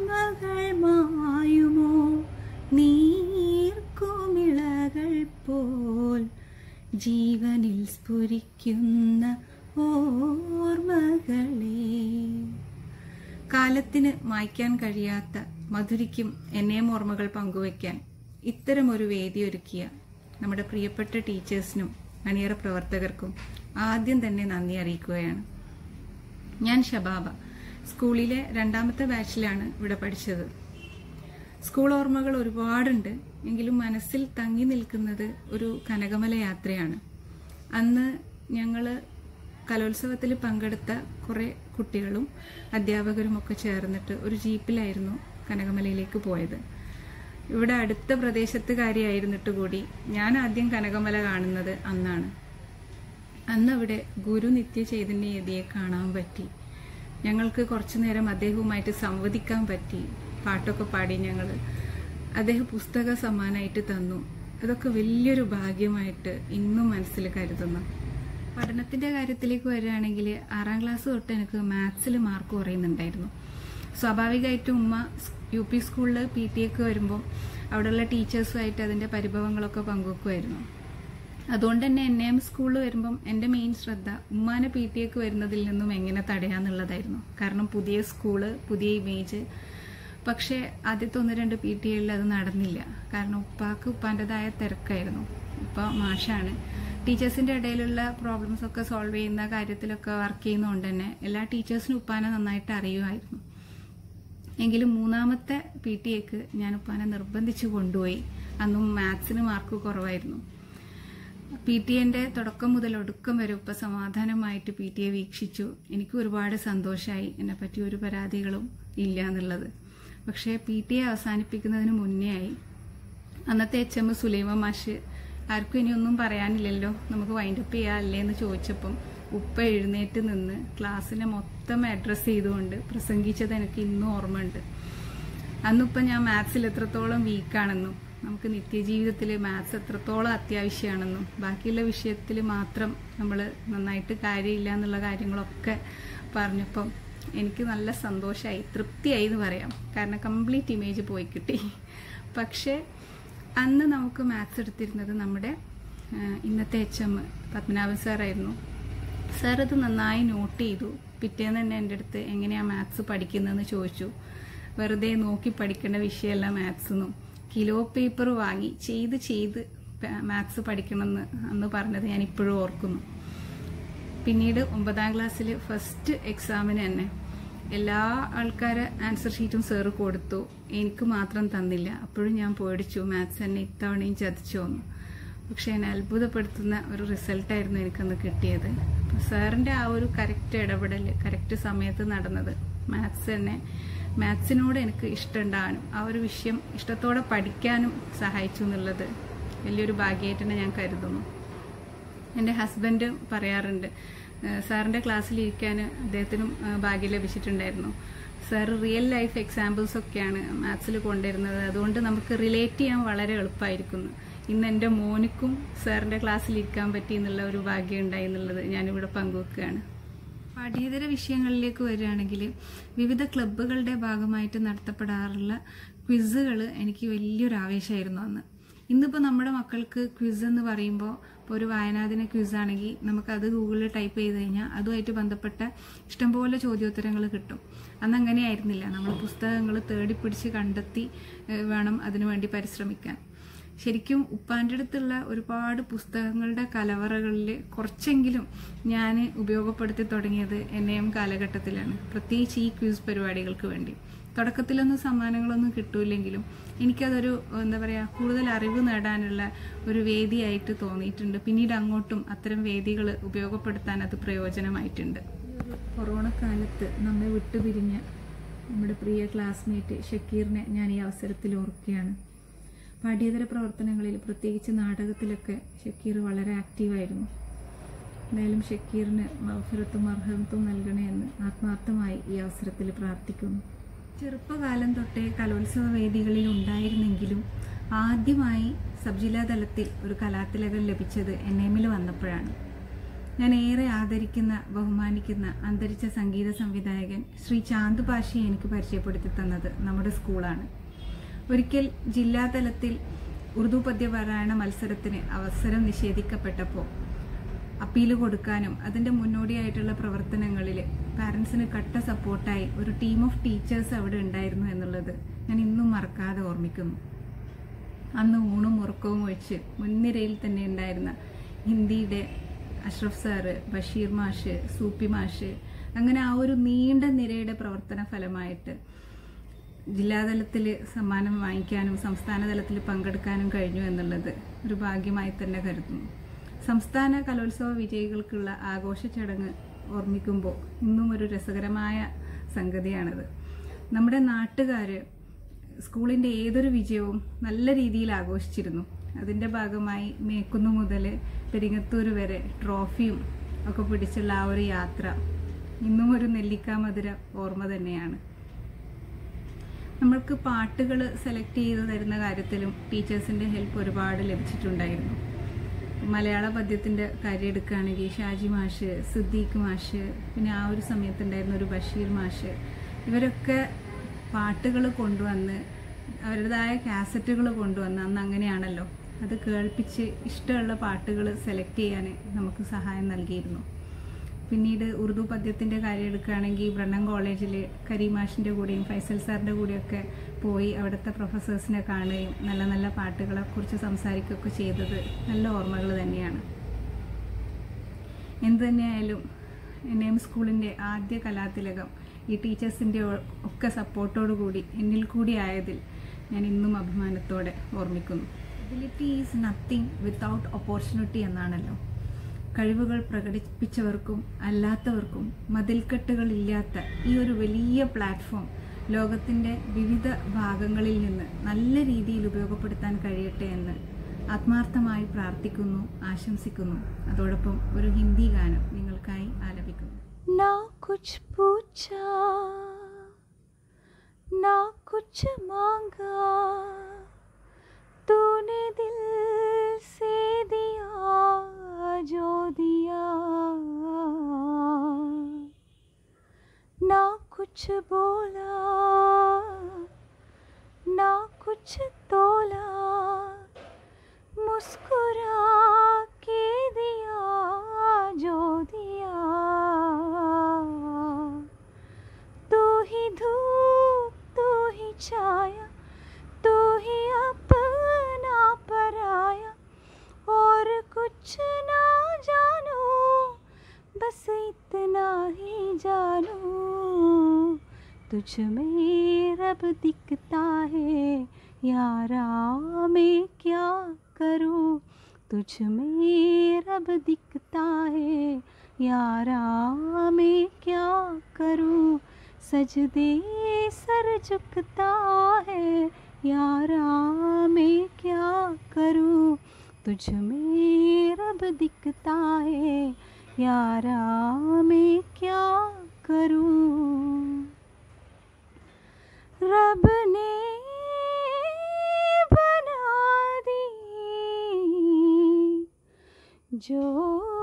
ഓർമ്മകൾ മായുമോ നീർക്കുമിളകൾ പോൽ ജീവനിൽ സ്ഫുരിക്കുന്ന ഓർമ്മകളെ കാലത്തിന് മായ്ക്കാൻ കഴിയാത്ത മധുരിക്കും എന്നെയും ഓർമ്മകൾ പങ്കുവയ്ക്കാൻ ഇത്തരമൊരു വേദി ഒരുക്കിയ നമ്മുടെ പ്രിയപ്പെട്ട ടീച്ചേഴ്സിനും അണിയറ പ്രവർത്തകർക്കും ആദ്യം തന്നെ നന്ദി അറിയിക്കുകയാണ് ഞാൻ ഷബാബ സ്കൂളിലെ രണ്ടാമത്തെ ബാച്ചിലാണ് ഇവിടെ പഠിച്ചത് സ്കൂൾ ഓർമ്മകൾ ഒരുപാടുണ്ട് എങ്കിലും മനസ്സിൽ തങ്ങി നിൽക്കുന്നത് ഒരു കനകമല യാത്രയാണ് അന്ന് ഞങ്ങൾ കലോത്സവത്തിൽ പങ്കെടുത്ത കുറേ കുട്ടികളും അധ്യാപകരും ഒക്കെ ചേർന്നിട്ട് ഒരു ജീപ്പിലായിരുന്നു കനകമലയിലേക്ക് പോയത് ഇവിടെ അടുത്ത പ്രദേശത്തുകാരിയായിരുന്നിട്ട് കൂടി ഞാൻ ആദ്യം കനകമല കാണുന്നത് അന്നാണ് അന്ന് അവിടെ ഗുരു നിത്യ ചൈതന്യയതിയെ കാണാൻ പറ്റി ഞങ്ങൾക്ക് കുറച്ചു നേരം അദ്ദേഹവുമായിട്ട് സംവദിക്കാൻ പറ്റി പാട്ടൊക്കെ പാടി ഞങ്ങൾ അദ്ദേഹം പുസ്തക സമ്മാനമായിട്ട് തന്നു അതൊക്കെ വലിയൊരു ഭാഗ്യമായിട്ട് ഇന്നും മനസ്സിൽ കരുതുന്നു പഠനത്തിന്റെ കാര്യത്തിലേക്ക് വരികയാണെങ്കിൽ ആറാം ക്ലാസ് തൊട്ട് എനിക്ക് മാത്സിൽ മാർക്ക് കുറയുന്നുണ്ടായിരുന്നു സ്വാഭാവികമായിട്ടും ഉമ്മ യു പി സ്കൂളിൽ പി ടി എക്ക് വരുമ്പോൾ അവിടെയുള്ള ടീച്ചേഴ്സുമായിട്ട് അതിന്റെ പരിഭവങ്ങളൊക്കെ പങ്കുവെക്കുമായിരുന്നു അതുകൊണ്ട് തന്നെ എൻ എം സ്കൂളിൽ വരുമ്പം എൻ്റെ മെയിൻ ശ്രദ്ധ ഉമ്മാനെ പി ടി എക്ക് വരുന്നതിൽ നിന്നും എങ്ങനെ തടയാന്നുള്ളതായിരുന്നു കാരണം പുതിയ സ്കൂള് പുതിയ ഇമേജ് പക്ഷേ ആദ്യത്തെ ഒന്ന് രണ്ട് പി ടി എയിൽ അത് നടന്നില്ല കാരണം ഉപ്പാക്ക് ഉപ്പാൻ്റെതായ തിരക്കായിരുന്നു ഉപ്പ മാഷാണ് ടീച്ചേഴ്സിന്റെ ഇടയിലുള്ള പ്രോബ്ലംസ് ഒക്കെ സോൾവ് ചെയ്യുന്ന കാര്യത്തിലൊക്കെ വർക്ക് ചെയ്യുന്നതുകൊണ്ട് തന്നെ എല്ലാ ടീച്ചേഴ്സിനും ഉപ്പാനെ നന്നായിട്ട് അറിയുമായിരുന്നു എങ്കിലും മൂന്നാമത്തെ പി ടി എക്ക് ഞാൻ ഉപ്പാനെ നിർബന്ധിച്ച് കൊണ്ടുപോയി അന്നും മാത്സിന് മാർക്ക് കുറവായിരുന്നു പി ടി എന്റെ തുടക്കം മുതൽ ഒടുക്കം വരെ ഉപ്പ സമാധാനമായിട്ട് പി ടി എ വീക്ഷിച്ചു എനിക്ക് ഒരുപാട് സന്തോഷമായി എന്നെ പറ്റി ഒരു പരാതികളും ഇല്ല എന്നുള്ളത് പക്ഷേ പി ടി എ അവസാനിപ്പിക്കുന്നതിന് മുന്നേ ആയി അന്നത്തെ എച്ച് എം സുലൈമ മാഷ് ആർക്കും ഇനിയൊന്നും പറയാനില്ലല്ലോ നമുക്ക് വൈൻഡപ്പ് ചെയ്യാല്ലേ എന്ന് ചോദിച്ചപ്പം ഉപ്പ എഴുന്നേറ്റ് നിന്ന് ക്ലാസ്സിനെ മൊത്തം അഡ്രസ്സ് ചെയ്തുകൊണ്ട് പ്രസംഗിച്ചത് എനിക്ക് ഇന്നും ഓർമ്മയുണ്ട് അന്നിപ്പം ഞാൻ മാത്സിൽ എത്രത്തോളം വീക്കാണെന്നും നമുക്ക് നിത്യജീവിതത്തിൽ മാത്സ് എത്രത്തോളം അത്യാവശ്യമാണെന്നും ബാക്കിയുള്ള വിഷയത്തിൽ മാത്രം നമ്മൾ നന്നായിട്ട് കാര്യമില്ല എന്നുള്ള കാര്യങ്ങളൊക്കെ പറഞ്ഞപ്പം എനിക്ക് നല്ല സന്തോഷമായി തൃപ്തിയായി എന്ന് പറയാം കാരണം കംപ്ലീറ്റ് ഇമേജ് പോയി കിട്ടി പക്ഷേ അന്ന് നമുക്ക് മാത്സ് എടുത്തിരുന്നത് നമ്മുടെ ആ, ഇന്നത്തെ എച്ച് എം പത്മനാഭൻ സാറായിരുന്നു സാർ അത് നന്നായി നോട്ട് ചെയ്തു പിറ്റേന്ന് തന്നെ എൻ്റെ അടുത്ത് എങ്ങനെയാണ് മാത്സ് പഠിക്കുന്നതെന്ന് ചോദിച്ചു വെറുതെ നോക്കി പഠിക്കേണ്ട വിഷയമല്ല മാത്സ് എന്നും കിലോ പേപ്പർ വാങ്ങി ചെയ്ത് ചെയ്ത് മാത്സ് പഠിക്കണമെന്ന് അന്ന് പറഞ്ഞത് ഞാൻ ഇപ്പോഴും ഓർക്കുന്നു പിന്നീട് ഒമ്പതാം ക്ലാസ്സിൽ ഫസ്റ്റ് എക്സാമിന് തന്നെ എല്ലാ ആൾക്കാരെ ആൻസർ ഷീറ്റും സാറ് കൊടുത്തു എനിക്ക് മാത്രം തന്നില്ല അപ്പോഴും ഞാൻ പേടിച്ചു മാത്സ് എന്നെ ഇത്തവണയും ചതിച്ചോന്നു പക്ഷെ എന്നെ അത്ഭുതപ്പെടുത്തുന്ന ഒരു റിസൾട്ടായിരുന്നു എനിക്കന്ന് കിട്ടിയത് അപ്പോൾ സാറിൻ്റെ ആ ഒരു കറക്റ്റ് ഇടപെടൽ കറക്റ്റ് സമയത്ത് നടന്നത് മാത്സ് തന്നെ മാത്സിനോട് എനിക്ക് ഇഷ്ടമുണ്ടാകാനും ആ ഒരു വിഷയം ഇഷ്ടത്തോടെ പഠിക്കാനും സഹായിച്ചു എന്നുള്ളത് വലിയൊരു ഭാഗ്യമായിട്ട് തന്നെ ഞാൻ കരുതുന്നു എൻ്റെ ഹസ്ബൻഡ് പറയാറുണ്ട് ഏഹ് സാറിൻ്റെ ക്ലാസ്സിൽ ഇരിക്കാൻ അദ്ദേഹത്തിനും ഏഹ് ഭാഗ്യം ലഭിച്ചിട്ടുണ്ടായിരുന്നു സാർ റിയൽ ലൈഫ് എക്സാമ്പിൾസ് ഒക്കെയാണ് മാത്സിൽ കൊണ്ടുവരുന്നത് അതുകൊണ്ട് നമുക്ക് റിലേറ്റ് ചെയ്യാൻ വളരെ എളുപ്പമായിരിക്കുന്നു ഇന്ന് എൻ്റെ മോനിക്കും സാറിൻ്റെ ക്ലാസ്സിൽ ഇരിക്കാൻ പറ്റി എന്നുള്ള ഒരു ഭാഗ്യം ഉണ്ടായി എന്നുള്ളത് ഞാനിവിടെ പങ്കുവെക്കുകയാണ് പാഠ്യേതര വിഷയങ്ങളിലേക്ക് വരികയാണെങ്കിൽ വിവിധ ക്ലബ്ബുകളുടെ ഭാഗമായിട്ട് നടത്തപ്പെടാറുള്ള ക്വിസുകൾ എനിക്ക് വലിയൊരു ആവേശമായിരുന്നു അന്ന് ഇന്നിപ്പോൾ നമ്മുടെ മക്കൾക്ക് ക്വിസ് എന്ന് പറയുമ്പോൾ ഇപ്പോൾ ഒരു വായനാദിന ക്വിസ് ആണെങ്കിൽ നമുക്കത് ഗൂഗിളിൽ ടൈപ്പ് ചെയ്ത് കഴിഞ്ഞാൽ അതുമായിട്ട് ബന്ധപ്പെട്ട ഇഷ്ടംപോലെ ചോദ്യോത്തരങ്ങൾ കിട്ടും അന്ന് അങ്ങനെയായിരുന്നില്ല നമ്മൾ പുസ്തകങ്ങൾ തേടിപ്പിടിച്ച് കണ്ടെത്തി ഏഹ്, വേണം അതിനുവേണ്ടി പരിശ്രമിക്കാൻ ശരിക്കും ഉപ്പാൻ്റെ അടുത്തുള്ള ഒരുപാട് പുസ്തകങ്ങളുടെ കലവറകളിൽ കുറച്ചെങ്കിലും ഞാൻ ഉപയോഗപ്പെടുത്തി തുടങ്ങിയത് എൻ എം കാലഘട്ടത്തിലാണ് പ്രത്യേകിച്ച് ഈ ക്വിസ് പരിപാടികൾക്ക് വേണ്ടി തുടക്കത്തിലൊന്നും സമ്മാനങ്ങളൊന്നും കിട്ടൂലെങ്കിലും എനിക്കതൊരു എന്താ പറയുക കൂടുതൽ അറിവ് നേടാനുള്ള ഒരു വേദിയായിട്ട് തോന്നിയിട്ടുണ്ട് പിന്നീട് അങ്ങോട്ടും അത്തരം വേദികൾ ഉപയോഗപ്പെടുത്താൻ അത് പ്രയോജനമായിട്ടുണ്ട് കൊറോണ കാലത്ത് നമ്മെ വിട്ടുപിരിഞ്ഞ നമ്മുടെ പ്രിയ ക്ലാസ്മേറ്റ് ഷക്കീറിനെ ഞാൻ ഈ അവസരത്തിൽ ഓർക്കുകയാണ് പാഠ്യേതര പ്രവർത്തനങ്ങളിൽ പ്രത്യേകിച്ച് നാടകത്തിലൊക്കെ ഷക്കീർ വളരെ ആക്റ്റീവായിരുന്നു എന്തായാലും ഷക്കീറിന് മൗഫിറത്തും അർഹത്തും നൽകണേ എന്ന് ആത്മാർത്ഥമായി ഈ അവസരത്തിൽ പ്രാർത്ഥിക്കുന്നു ചെറുപ്പകാലം തൊട്ടേ കലോത്സവ വേദികളിൽ ഉണ്ടായിരുന്നെങ്കിലും ആദ്യമായി സബ് ജില്ലാ തലത്തിൽ ഒരു കലാതിലകം ലഭിച്ചത് എൻ എമ്മിൽ വന്നപ്പോഴാണ് ഞാൻ ഏറെ ആദരിക്കുന്ന ബഹുമാനിക്കുന്ന അന്തരിച്ച സംഗീത സംവിധായകൻ ശ്രീ ചാന്ത് പാഷയെ എനിക്ക് പരിചയപ്പെടുത്തി തന്നത് നമ്മുടെ സ്കൂളാണ് ഒരിക്കൽ ജില്ലാതലത്തിൽ ഉറുദു പദ്യപാരായണ മത്സരത്തിന് അവസരം നിഷേധിക്കപ്പെട്ടപ്പോൾ അപ്പീൽ കൊടുക്കാനും അതിൻ്റെ മുന്നോടിയായിട്ടുള്ള പ്രവർത്തനങ്ങളിൽ പാരൻസിന് കട്ട സപ്പോർട്ടായി ഒരു ടീം ഓഫ് ടീച്ചേഴ്സ് അവിടെ ഉണ്ടായിരുന്നു എന്നുള്ളത് ഞാൻ ഇന്നും മറക്കാതെ ഓർമ്മിക്കുന്നു അന്ന് ഊണും ഉറക്കവും ഒഴിച്ച് മുൻനിരയിൽ തന്നെ ഉണ്ടായിരുന്ന ഹിന്ദിയുടെ അഷ്റഫ് സാറ് ബഷീർ മാഷ് സൂപ്പി മാഷ് അങ്ങനെ ആ ഒരു നീണ്ട നിരയുടെ പ്രവർത്തന ഫലമായിട്ട് ജില്ലാതലത്തിൽ സമ്മാനം വാങ്ങിക്കാനും സംസ്ഥാന തലത്തിൽ പങ്കെടുക്കാനും കഴിഞ്ഞു എന്നുള്ളത് ഒരു ഭാഗ്യമായി തന്നെ കരുതുന്നു സംസ്ഥാന കലോത്സവ വിജയികൾക്കുള്ള ആഘോഷ ചടങ്ങ് ഓർമ്മിക്കുമ്പോൾ ഇന്നും ഒരു രസകരമായ സംഗതിയാണത് നമ്മുടെ നാട്ടുകാർ സ്കൂളിൻ്റെ ഏതൊരു വിജയവും നല്ല രീതിയിൽ ആഘോഷിച്ചിരുന്നു അതിൻ്റെ ഭാഗമായി മേക്കുന്ന് മുതൽ പെരിങ്ങത്തൂർ വരെ ട്രോഫിയും ഒക്കെ പിടിച്ചുള്ള ആ ഒരു യാത്ര ഇന്നും ഒരു നെല്ലിക്ക മധുര ഓർമ്മ തന്നെയാണ് നമ്മൾക്ക് പാട്ടുകൾ സെലക്ട് ചെയ്ത് തരുന്ന കാര്യത്തിലും ടീച്ചേഴ്സിൻ്റെ ഹെൽപ്പ് ഒരുപാട് ലഭിച്ചിട്ടുണ്ടായിരുന്നു മലയാള പദ്യത്തിൻ്റെ കാര്യം എടുക്കുകയാണെങ്കിൽ ഷാജി മാഷ് സിദ്ദീഖ് മാഷ് പിന്നെ ആ ഒരു സമയത്തുണ്ടായിരുന്ന ഒരു ബഷീർ മാഷ് ഇവരൊക്കെ പാട്ടുകൾ കൊണ്ടുവന്ന് അവരുടേതായ കാസറ്റുകൾ കൊണ്ടുവന്ന് അന്ന് അങ്ങനെയാണല്ലോ അത് കേൾപ്പിച്ച് ഇഷ്ടമുള്ള പാട്ടുകൾ സെലക്ട് ചെയ്യാൻ നമുക്ക് സഹായം നൽകിയിരുന്നു പിന്നീട് ഉറുദു പദ്യത്തിൻ്റെ കാര്യം എടുക്കുകയാണെങ്കിൽ ബ്രണ്ണൻ കോളേജിൽ കരീമാഷിൻ്റെ കൂടെയും ഫൈസൽ സാറിൻ്റെ കൂടെയൊക്കെ പോയി അവിടുത്തെ പ്രൊഫസേഴ്സിനെ കാണുകയും നല്ല നല്ല പാട്ടുകളെ കുറിച്ച് സംസാരിക്കുകയൊക്കെ ചെയ്തത് നല്ല ഓർമ്മകൾ തന്നെയാണ് എന്തു തന്നെയായാലും എൻ എം സ്കൂളിൻ്റെ ആദ്യ കലാതിലകം ഈ ടീച്ചേഴ്സിൻ്റെ ഒക്കെ സപ്പോർട്ടോടു കൂടി എന്നിൽ കൂടി ആയതിൽ ഞാൻ ഇന്നും അഭിമാനത്തോടെ ഓർമ്മിക്കുന്നു ability is nothing without opportunity എന്നാണല്ലോ കഴിവുകൾ പ്രകടിപ്പിച്ചവർക്കും അല്ലാത്തവർക്കും മതിൽക്കെട്ടുകളില്ലാത്ത ഈ ഒരു വലിയ പ്ലാറ്റ്ഫോം ലോകത്തിൻ്റെ വിവിധ ഭാഗങ്ങളിൽ നിന്ന് നല്ല രീതിയിൽ ഉപയോഗപ്പെടുത്താൻ കഴിയട്ടെ എന്ന് ആത്മാർത്ഥമായി പ്രാർത്ഥിക്കുന്നു ആശംസിക്കുന്നു അതോടൊപ്പം ഒരു ഹിന്ദി ഗാനം നിങ്ങൾക്കായി ആലപിക്കുന്നു ना कुछ पूछा ना कुछ मांगा तूने दिल से दिया जो दिया ना कुछ बोला ना कुछ तोला मुस्कुरा के दिया जो दिया तू ही धूप तू ही छाया तू ही अपना पराया और कुछ ना जानू बस इतना ही जानू तुझ में रब दिखता है यारा मैं क्या करूं तुझ में रब दिखता है यारा मैं क्या करूं सजदे सर झुकता है यारा मैं क्या करूं तुझ में रब दिखता है यारा मैं क्या करूं रब ने बना दी जो